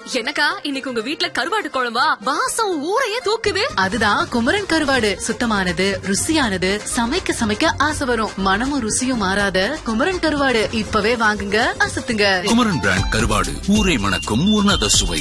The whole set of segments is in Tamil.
என்னக்கா இன்னைக்கு உங்க வீட்ல கருவாடு குழம்பா வாசம் ஊரையே தூக்குது அதுதான் குமரன் கருவாடு சுத்தமானது ருசியானது சமைக்க சமைக்க ஆசை வரும் மனமும் ருசியும் மாறாத குமரன் கருவாடு இப்பவே வாங்குங்க அசத்துங்க குமரன் பிராண்ட் கருவாடு ஊரை மணக்கும் உன்னத சுவை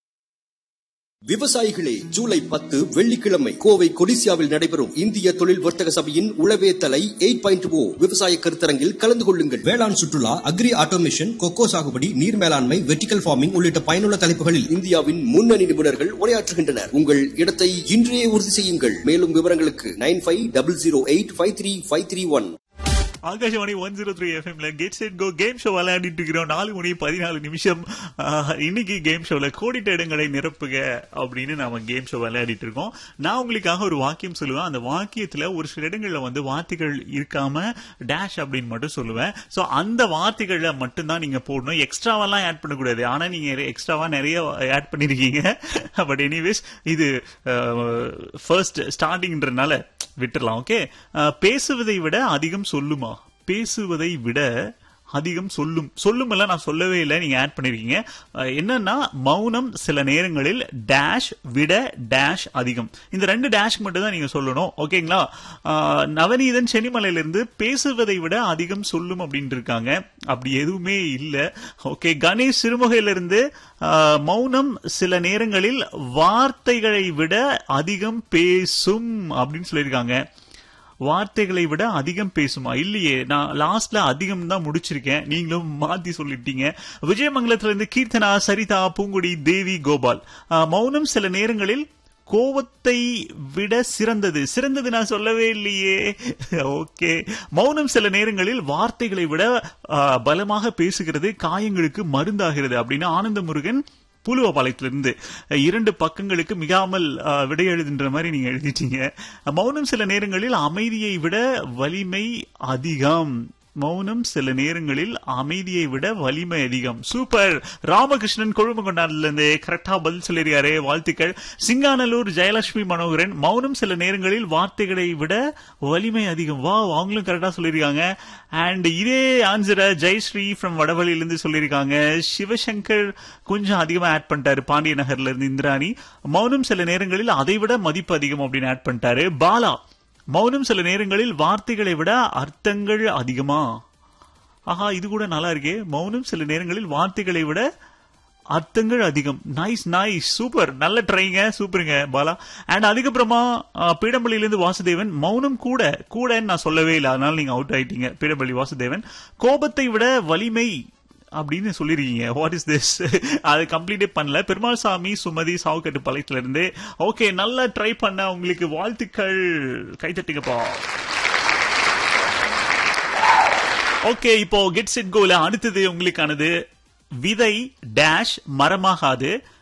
விவசாயிகளே ஜூலை பத்து வெள்ளிக்கிழமை கோவை கொடிசியாவில் நடைபெறும் இந்திய தொழில் வர்த்தக சபையின் உளவே தலை எயிட் பாயிண்ட் ஓ விவசாய கருத்தரங்கில் கலந்து கொள்ளுங்கள் வேளாண் சுற்றுலா அக்ரி ஆட்டோமேஷன் கொக்கோ சாகுபடி நீர் மேலாண்மை வெர்டிகல் ஃபார்மிங் உள்ளிட்ட பயனுள்ள தலைப்புகளில் இந்தியாவின் முன்னணி நிபுணர்கள் உரையாற்றுகின்றனர் உங்கள் இடத்தை இன்றே உறுதி செய்யுங்கள் மேலும் விவரங்களுக்கு nine five double zero eight five three five three one Akashvani one zero three எஃப்எம்ல get set go game show விளையாடிட்டு இருக்கிறோம் நாலு மணி பதினாலு நிமிஷம் ஆஹ், இன்னைக்கு கேம் ஷோல கோடிட்ட இடங்களை நிரப்புக அப்படின்னு நாம கேம் ஷோ விளையாடிட்டு இருக்கோம் நான் உங்களுக்காக ஒரு வாக்கியம் சொல்லுவேன் அந்த வாக்கியத்துல ஒரு சில இடங்கள்ல வந்து வார்த்தைகள் இருக்காம டேஷ் அப்படின்னு மட்டும் சொல்லுவேன் சோ அந்த வார்த்தைகளை மட்டும்தான் நீங்க போடணும் எக்ஸ்ட்ராவெல்லாம் ஆட் பண்ணக்கூடாது ஆனா நீங்க எக்ஸ்ட்ராவா நிறைய ஆட் பண்ணிருக்கீங்க பட் எனிவேஸ் இது ஃபர்ஸ்ட் ஸ்டார்டிங்ன்றனால விட்டுறலாம் ஓகே பேசுவதை விட அதிகம் சொல்லுமா பேசுவதை விட அதிகம் சொல்லும் சொல்லும் எல்லாம் நான் சொல்லவே இல்லை நீங்க ஆட் பண்ணிருக்கீங்க அஹ், என்னன்னா மௌனம் சில நேரங்களில் டேஷ் விட டேஷ் அதிகம் இந்த ரெண்டு டேஷ் மட்டும் தான் நீங்க சொல்லணும் ஓகேங்களா அஹ், நவநீதன் சென்னிமலையிலிருந்து பேசுவதை விட அதிகம் சொல்லும் அப்படின்னு இருக்காங்க அப்படி எதுவுமே இல்லை ஓகே கணேஷ் சிறுமுகையிலிருந்து அஹ், மௌனம் சில நேரங்களில் வார்த்தைகளை விட அதிகம் பேசும் அப்படின்னு சொல்லியிருக்காங்க வார்த்தைகளை விட அதிகம் பேசுமா இல்லையே நான் லாஸ்ட்ல அதிகம் தான் முடிச்சிருக்கேன் நீங்களும் மாத்தி சொல்லிட்டீங்க விஜயமங்கலத்துல இருந்து கீர்த்தனா சரிதா பூங்குடி தேவி கோபால் ஆஹ், மௌனம் சில நேரங்களில் கோவத்தை விட சிறந்தது சிறந்தது நான் சொல்லவே இல்லையே ஓகே மௌனம் சில நேரங்களில் வார்த்தைகளை விட ஆஹ், பலமாக பேசுகிறது காயங்களுக்கு மருந்தாகிறது அப்படின்னு ஆனந்த முருகன் புலுவபாளையத்திலிருந்து இரண்டு பக்கங்களுக்கு மிகாமல் அஹ், விடை எழுதுன்ற மாதிரி நீங்க எழுதிட்டீங்க மௌனம் சில நேரங்களில் அமைதியை விட வலிமை அதிகம் மௌனம் சில நேரங்களில் அமைதியை விட வலிமை அதிகம் சூப்பர் ராமகிருஷ்ணன் கொழும்புகொண்டாடுல இருந்து கரெக்டா பதில் சொல்லிருக்காரு வாழ்த்துக்கள் சிங்கானல்லூர் ஜெயலட்சுமி மனோகரன் மௌனம் சில நேரங்களில் வார்த்தைகளை விட வலிமை அதிகம் வா அவங்களும் கரெக்டா சொல்லியிருக்காங்க அண்ட் இதே ஆன்சரை ஜெயஸ்ரீ ஃப்ரம் வடவழியிலிருந்து சொல்லியிருக்காங்க சிவசங்கர் கொஞ்சம் அதிகமா ஆட் பண்ணிட்டாரு பாண்டிய நகர்ல இருந்து இந்திராணி மௌனம் சில நேரங்களில் அதை விட மதிப்பு அதிகம் அப்படின்னு ஆட் பண்ணிட்டாரு பாலா மௌனம் சில நேரங்களில் வார்த்தைகளை விட அர்த்தங்கள் அதிகமா ஆஹா இது கூட நல்லா இருக்கே மௌனம் சில நேரங்களில் வார்த்தைகளை விட அர்த்தங்கள் அதிகம் நைஸ் நைஸ் சூப்பர் நல்ல ட்ரைங்க சூப்பருங்க பாலா அண்ட் அதுக்கப்புறமா அஹ், பீடம்பள்ளியிலிருந்து வாசுதேவன் மௌனம் கூட கூடன்னு நான் சொல்லவே இல்லை அதனால நீங்க அவுட் ஆயிட்டீங்க பீடம்பள்ளி வாசுதேவன் கோபத்தை விட வலிமை அப்படின்னு சொல்லிருக்கீங்க வாட் இஸ் திஸ் அது கம்ப்ளீட்டே பண்ணல பெருமாள் சாமி சுமதி சாவுக்கட்டு பாளையத்துல இருந்து ஓகே நல்லா ட்ரை பண்ண உங்களுக்கு வாழ்த்துக்கள் கைத்தட்டுங்கப்பா ஓகே இப்போ கெட் செட் கோல அடுத்தது உங்களுக்கானது விதை டேஷ் மரமாகாது